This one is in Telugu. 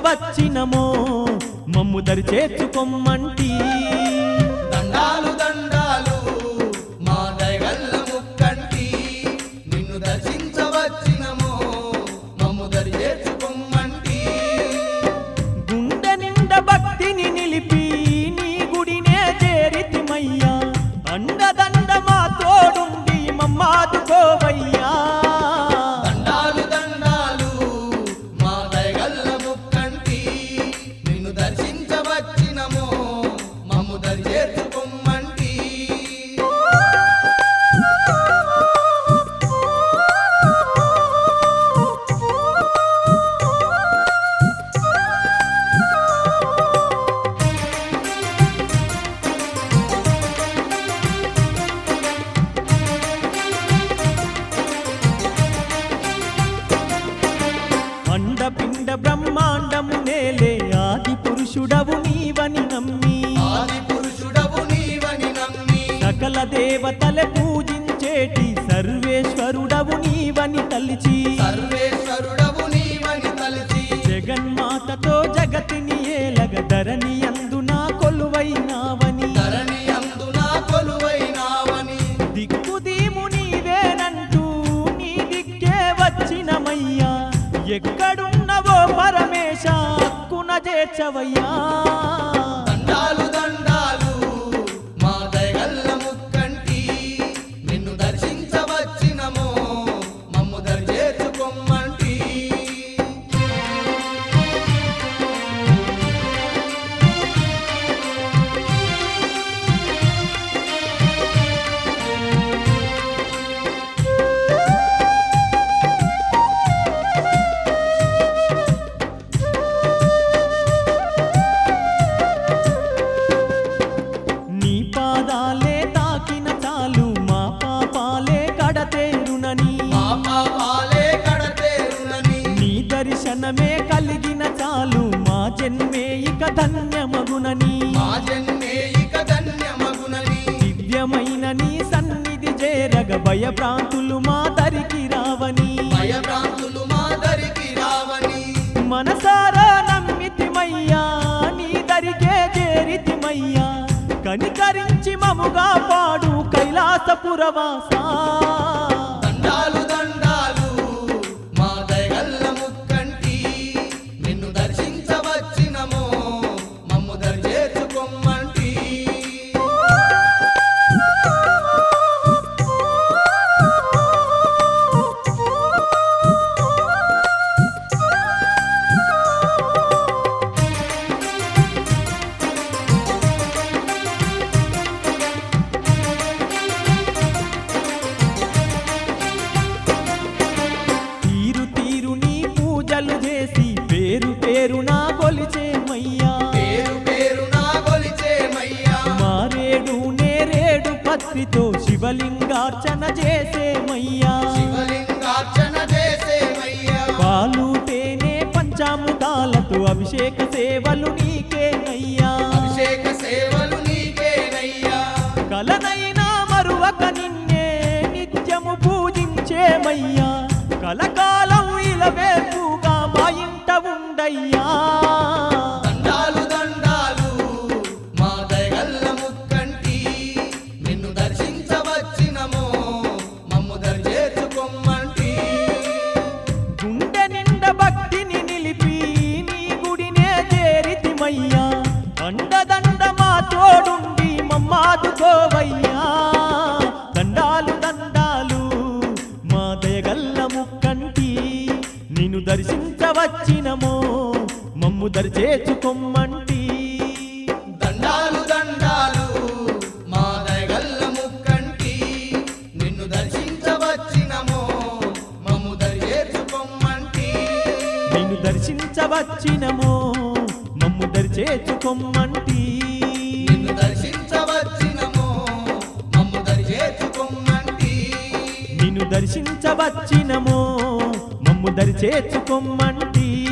వచ్చినమో మమ్ము దరి చేర్చుకొమ్మంటీ దండాలు దండాలు మా దయగల్ల ముక్కంటి నిన్ను దర్శించవచ్చినమో మమ్ము దరి చేర్చుకొమ్మంటి గుండె నిండ భక్తిని నిలిపి నీ గుడినే చేరితిమయ్యా అండదండ మా తోడుండి మమ్మాదుకోవయ్యా దండాలు దండాలు మా దయగల్ల ముక్కంటి నిన్ను దర్శించవచ్చినమో మమ్ము దరి చేర్చుకొమ్మంటి అండపిండ బ్రహ్మాండము నేలే ఆది పురుషుడవు నీవని నమ్మి ఆది పురుషుడవు నీవని నమ్మి సకల దేవతల పూజించేటి సర్వేశ్వరుడవు నీవని తలిచి సర్వేశ్వరుడవు నీవని తలచి జగన్మాతతో జగతిని ఏలగ ధరణి అందునా కొలువైనావని ధరణి అందున కొలువైనావని దిక్కుదీము నీవేనంటూ నీ దిక్కే వచ్చినమయ్యా ఎక్కడున్నవో పరమేశ హక్కున చేర్చవయ్యా దండాలు దండాలు మా దయగల్ల ముక్కంటి నిన్ను దర్శించవచ్చినమో మమ్ము దరి చేర్చుకొమ్మంటి నీ పాదాలే తాకిన చాలు మా పాపాలే కడతేరునని మా పాపాలే కడతేరునని నీ దర్శనమే కలిగిన చాలు మా జన్మే ఇక ధన్యమగునని మా జన్మే ఇక ధన్యమగునని దివ్యమైన నీ సన్నిధి చేరగ భయభ్రాంతులు మా దరికి రావని భయభ్రాంతులు మా దరికి రావని మనసారా నమ్మితిమయ్యా నీ దరికే చేరితిమయ్యా కనికరించి మముగా పాడు కైలాసపురవాసా దండాలు దండాలు మా దయగల్ల ముక్కంటి నిన్ను దర్శించవచ్చినమో మమ్ము దరి చేర్చుకొమ్మంటి తీరు తీరు నీ పూజలు చేసి పేరు పేరు నా కొలిచేమయ్యా పేరు పేరు నా కొలిచేమయ్యా మారేడు నేరేడు పత్రితో శివలింగార్చన చేసేమయ్యా శివలింగార్చన చేసేమయ్యా పాలు తేనె పంచామృతాలతో అభిషేక సేవలు నీకేనయ్యా అభిషేక సేవలు నీకేనయ్యా కలనైనా మరువక నిన్నే నిత్యము పూజించేమయ్యా కలకాలం ఇలవేపుగా మా ఇంట ఉండయ్యా దండాలు దండాలు మా దయగల్ల ముక్కంటి నిన్ను దర్శించవచ్చినమో మమ్ము దరి చేర్చుకొమ్మంటి గుండె నిండ భక్తిని నిలిపి నీ గుడినే చేరితిమయ్యా అండదండ మా తోడుండి మమ్మాదుకోవయ్యా దండాలు దండాలు మా దయగల్ల ముక్కంటి నిన్ను దర్శించవచ్చినమో మమ్ము దరి చేర్చుకొమ్మంటి దండాలు దండాలు మా దయగల్ల ముక్కంటి నిన్ను దర్శించవచ్చినమో మమ్ము దరి చేర్చుకొమ్మంటి నిన్ను దర్శించవచ్చినమో మమ్ము దరి చేర్చుకొమ్మంటి నిన్ను దర్శించవచ్చినమో మమ్ము దరి చేర్చుకొమ్మంటి నిన్ను దర్శించవచ్చినమో మమ్ము దరి చేర్చుకొమ్మంటి